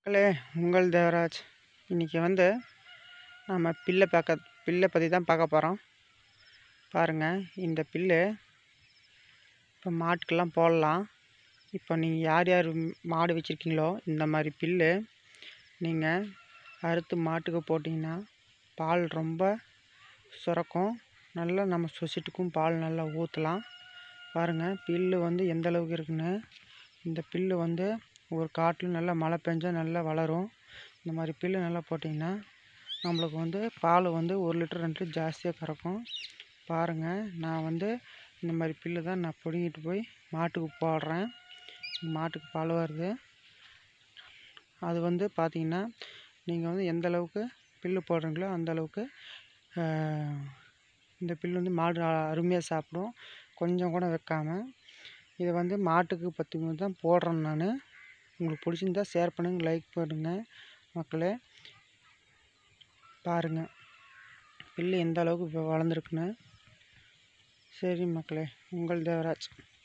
மக்களே உங்கள் தேவராஜ் இன்றைக்கி வந்து நம்ம பில்லை பார்க்க பில்லை பற்றி தான் பார்க்க போகிறோம் பாருங்கள் இந்த பில்லு இப்போ மாட்டுக்கெல்லாம் போடலாம் இப்போ நீங்கள் யார் யார் ம் மாடு வச்சுருக்கீங்களோ இந்த மாதிரி பில்லு நீங்கள் அறுத்து மாட்டுக்கு போட்டிங்கன்னா பால் ரொம்ப சுரக்கும் நல்லா நம்ம சொசைட்டிக்கும் பால் நல்லா ஊற்றலாம் பாருங்கள் பில்லு வந்து எந்த அளவுக்கு இருக்குன்னு இந்த பில்லு வந்து ஒரு காட்டில் நல்லா மழை பெஞ்சா நல்லா வளரும் இந்த மாதிரி பில்லு நல்லா போட்டிங்கன்னா நம்மளுக்கு வந்து பால் வந்து ஒரு லிட்டர் ரெண்டு லிட்டர் ஜாஸ்தியாக கறக்கும் பாருங்கள் நான் வந்து இந்த மாதிரி பில்லு தான் நான் பிடுங்கிட்டு போய் மாட்டுக்கு போடுறேன் மாட்டுக்கு பால் வருது அது வந்து பார்த்திங்கன்னா நீங்கள் வந்து எந்த அளவுக்கு பில்லு போடுறீங்களோ அந்த அளவுக்கு இந்த பில்லு வந்து மாடு அருமையாக சாப்பிடும் கொஞ்சம் கூட வைக்காம இதை வந்து மாட்டுக்கு பத்து மூணு தான் போடுறேன் நான் உங்களுக்கு பிடிச்சிருந்தா ஷேர் பண்ணுங்கள் லைக் பண்ணுங்கள் மக்களே பாருங்கள் பில்லு எந்த அளவுக்கு இப்போ வளர்ந்துருக்குன்னு சரி மக்களே உங்கள் தேவராஜ்